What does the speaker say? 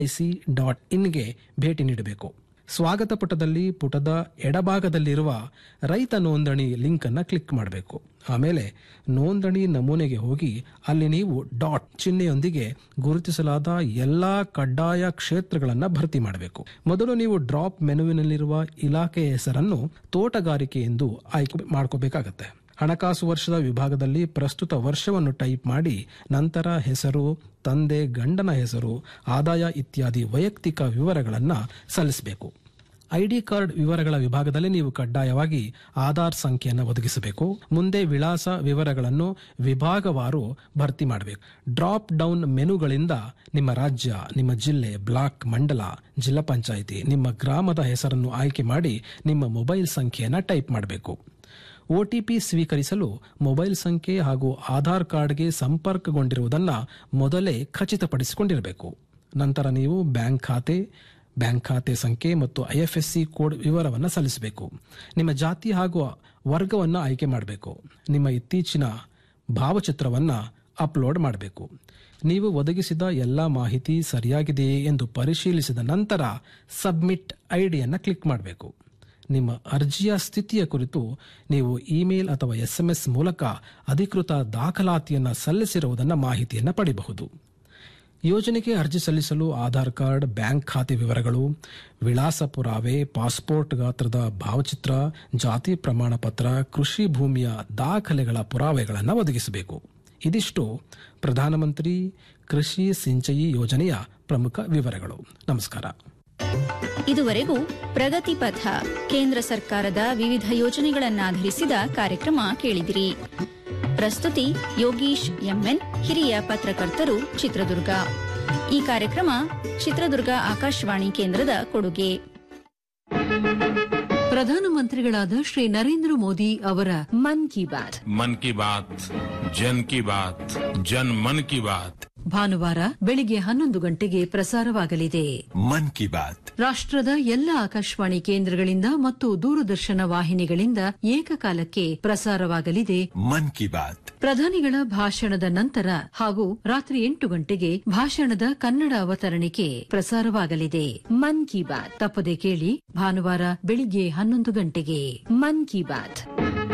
C dot ಇನ್ಗೆ ಭೇಟಿ ನೀಡಬೇಕು ಸ್ವಾಗತ ಪುಟದಲ್ಲಿ ಪುಟದ ಎಡಭಾಗದಲ್ಲಿರುವ ರೈತ ನೋಂದಣಿ ಲಿಂಕ್ ಅನ್ನ ಕ್ಲಿಕ್ ಮಾಡಬೇಕು ಆಮೇಲೆ ನೋಂದಣಿ ನಮೂನೆಗೆ ಹೋಗಿ ಅಲ್ಲಿ ನೀವು ಡಾಟ್ ಚಿಹ್ನೆಯೊಂದಿಗೆ ಗುರುತಿಸಲಾದ ಎಲ್ಲಾ ಕಡ್ಡಾಯ ಕ್ಷೇತ್ರಗಳನ್ನು ಭರ್ತಿ ಮಾಡಬೇಕು ಮೊದಲು ನೀವು ಡ್ರಾಪ್ ಮೆನುವಿನಲ್ಲಿರುವ ಇಲಾಖೆಯ ಹೆಸರನ್ನು ತೋಟಗಾರಿಕೆ ಎಂದು ಆಯ್ಕೆ ಮಾಡ್ಕೋಬೇಕಾಗತ್ತೆ ಹಣಕಾಸು ವರ್ಷದ ವಿಭಾಗದಲ್ಲಿ ಪ್ರಸ್ತುತ ವರ್ಷವನ್ನು ಟೈಪ್ ಮಾಡಿ ನಂತರ ಹೆಸರು ತಂದೆ ಗಂಡನ ಹೆಸರು ಆದಾಯ ಇತ್ಯಾದಿ ವೈಯಕ್ತಿಕ ವಿವರಗಳನ್ನು ಸಲ್ಲಿಸಬೇಕು ಐಡಿ ಕಾರ್ಡ್ ವಿವರಗಳ ವಿಭಾಗದಲ್ಲಿ ನೀವು ಕಡ್ಡಾಯವಾಗಿ ಆಧಾರ್ ಸಂಖ್ಯೆಯನ್ನು ಒದಗಿಸಬೇಕು ಮುಂದೆ ವಿಳಾಸ ವಿವರಗಳನ್ನು ವಿಭಾಗವಾರು ಭರ್ತಿ ಮಾಡಬೇಕು ಡ್ರಾಪ್ ಡೌನ್ ಮೆನುಗಳಿಂದ ನಿಮ್ಮ ರಾಜ್ಯ ನಿಮ್ಮ ಜಿಲ್ಲೆ ಬ್ಲಾಕ್ ಮಂಡಲ ಜಿಲ್ಲಾ ಪಂಚಾಯಿತಿ ನಿಮ್ಮ ಗ್ರಾಮದ ಹೆಸರನ್ನು ಆಯ್ಕೆ ಮಾಡಿ ನಿಮ್ಮ ಮೊಬೈಲ್ ಸಂಖ್ಯೆಯನ್ನು ಟೈಪ್ ಮಾಡಬೇಕು ಒಟಿಪಿ ಸ್ವೀಕರಿಸಲು ಮೊಬೈಲ್ ಸಂಖ್ಯೆ ಹಾಗೂ ಆಧಾರ್ ಕಾರ್ಡ್ಗೆ ಸಂಪರ್ಕಗೊಂಡಿರುವುದನ್ನು ಮೊದಲೇ ಖಚಿತಪಡಿಸಿಕೊಂಡಿರಬೇಕು ನಂತರ ನೀವು ಬ್ಯಾಂಕ್ ಖಾತೆ ಬ್ಯಾಂಕ್ ಖಾತೆ ಸಂಖ್ಯೆ ಮತ್ತು ಐಎಫ್ಎಸ್ಸಿ ಕೋಡ್ ವಿವರವನ್ನು ಸಲ್ಲಿಸಬೇಕು ನಿಮ್ಮ ಜಾತಿ ಹಾಗೂ ವರ್ಗವನ್ನು ಆಯ್ಕೆ ಮಾಡಬೇಕು ನಿಮ್ಮ ಇತ್ತೀಚಿನ ಭಾವಚಿತ್ರವನ್ನು ಅಪ್ಲೋಡ್ ಮಾಡಬೇಕು ನೀವು ಒದಗಿಸಿದ ಎಲ್ಲ ಮಾಹಿತಿ ಸರಿಯಾಗಿದೆಯೇ ಎಂದು ಪರಿಶೀಲಿಸಿದ ನಂತರ ಸಬ್ಮಿಟ್ ಐಡಿಯನ್ನು ಕ್ಲಿಕ್ ಮಾಡಬೇಕು ನಿಮ್ಮ ಅರ್ಜಿಯ ಸ್ಥಿತಿಯ ಕುರಿತು ನೀವು ಇಮೇಲ್ ಅಥವಾ ಎಸ್ಎಂಎಸ್ ಮೂಲಕ ಅಧಿಕೃತ ದಾಖಲಾತಿಯನ್ನು ಸಲ್ಲಿಸಿರುವುದನ್ನು ಮಾಹಿತಿಯನ್ನು ಪಡೆಯಬಹುದು ಯೋಜನೆಗೆ ಅರ್ಜಿ ಸಲ್ಲಿಸಲು ಆಧಾರ್ ಕಾರ್ಡ್ ಬ್ಯಾಂಕ್ ಖಾತೆ ವಿವರಗಳು ವಿಳಾಸ ಪುರಾವೆ ಪಾಸ್ಪೋರ್ಟ್ ಗಾತ್ರದ ಭಾವಚಿತ್ರ ಜಾತಿ ಪ್ರಮಾಣ ಪತ್ರ ಕೃಷಿ ಭೂಮಿಯ ದಾಖಲೆಗಳ ಪುರಾವೆಗಳನ್ನು ಒದಗಿಸಬೇಕು ಇದಿಷ್ಟು ಪ್ರಧಾನಮಂತ್ರಿ ಕೃಷಿ ಸಿಂಚಯಿ ಯೋಜನೆಯ ಪ್ರಮುಖ ವಿವರಗಳು ನಮಸ್ಕಾರ ಇದುವರೆಗೂ ಪ್ರಗತಿ ಪಥ ಕೇಂದ್ರ ಸರ್ಕಾರದ ವಿವಿಧ ಯೋಜನೆಗಳನ್ನಾಧರಿಸಿದ ಕಾರ್ಯಕ್ರಮ ಕೇಳಿದಿರಿ ಪ್ರಸ್ತುತಿ ಯೋಗೀಶ್ ಎಂಎನ್ ಹಿರಿಯ ಪತ್ರಕರ್ತರು ಚಿತ್ರದುರ್ಗ ಈ ಕಾರ್ಯಕ್ರಮ ಚಿತ್ರದುರ್ಗ ಆಕಾಶವಾಣಿ ಕೇಂದ್ರದ ಕೊಡುಗೆ ಪ್ರಧಾನಮಂತ್ರಿಗಳಾದ ಶ್ರೀ ನರೇಂದ್ರ ಮೋದಿ ಅವರ ಮನ್ ಕಿ ಬಾತ್ मन की बात जन की बात जन मन की बात ಭಾನುವಾರ ಬೆಳಿಗ್ಗೆ ಹನ್ನೊಂದು ಗಂಟೆಗೆ ಪ್ರಸಾರವಾಗಲಿದೆ मन की बात ರಾಷ್ಟ್ರದ ಎಲ್ಲ ಆಕಾಶವಾಣಿ ಕೇಂದ್ರಗಳಿಂದ ಮತ್ತು ದೂರದರ್ಶನ ವಾಹಿನಿಗಳಿಂದ ಏಕಕಾಲಕ್ಕೆ ಪ್ರಸಾರವಾಗಲಿದೆ मन की बात ಪ್ರಧಾನಿಗಳ ಭಾಷಣದ ನಂತರ ಹಾಗೂ ರಾತ್ರಿ ಎಂಟು ಗಂಟೆಗೆ ಭಾಷಣದ ಕನ್ನಡ ಅವತರಣಿಕೆ ಪ್ರಸಾರವಾಗಲಿದೆ ಮನ್ ಕಿ ಬಾತ್ ತಪ್ಪದೆ ಕೇಳಿ ಭಾನುವಾರ ಬೆಳಿಗ್ಗೆ ಹನ್ನೊಂದು ಗಂಟೆಗೆ ಮನ್ ಕಿ ಬಾತ್